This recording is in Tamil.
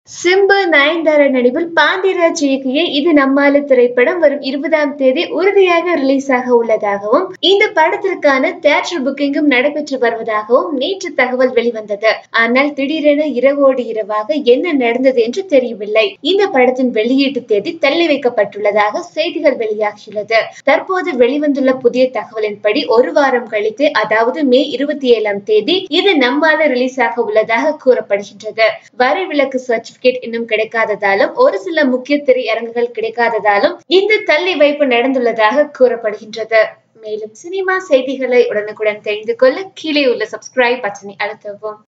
சிம்பு நயன்தாரா நடிப்பில் பாண்டியராஜ் இயக்கிய இது நம்மால திரைப்படம் வரும் இருபதாம் தேதி உறுதியாக ரிலீஸ் ஆக உள்ளதாகவும் இந்த படத்திற்கான தியேட்டர் புக்கிங்கும் நடைபெற்று வருவதாகவும் நேற்று தகவல் வெளிவந்தது ஆனால் திடீரென இரவோடு இரவாக என்ன நடந்தது என்று தெரியவில்லை இந்த படத்தின் வெளியீட்டு தேதி தள்ளி வைக்கப்பட்டுள்ளதாக செய்திகள் வெளியாகியுள்ளது தற்போது வெளிவந்துள்ள புதிய தகவலின்படி ஒரு வாரம் கழித்து அதாவது மே இருபத்தி ஏழாம் தேதி இது நம்மால ரிலீஸ் ஆக உள்ளதாக கூறப்படுகின்றது வரி விலக்கு சர்டிபிகேட் இன்னும் கிடைக்காததாலும் ஒரு சில முக்கிய திரையரங்குகள் கிடைக்காததாலும் இந்த தள்ளி வைப்பு நடந்துள்ளதாக கூறப்படுகின்றது மேலும் சினிமா செய்திகளை உடனுக்குடன் தெரிந்து கொள்ள கீழே உள்ள சப்ஸ்கிரைப் பட்டனை அழுத்தவும்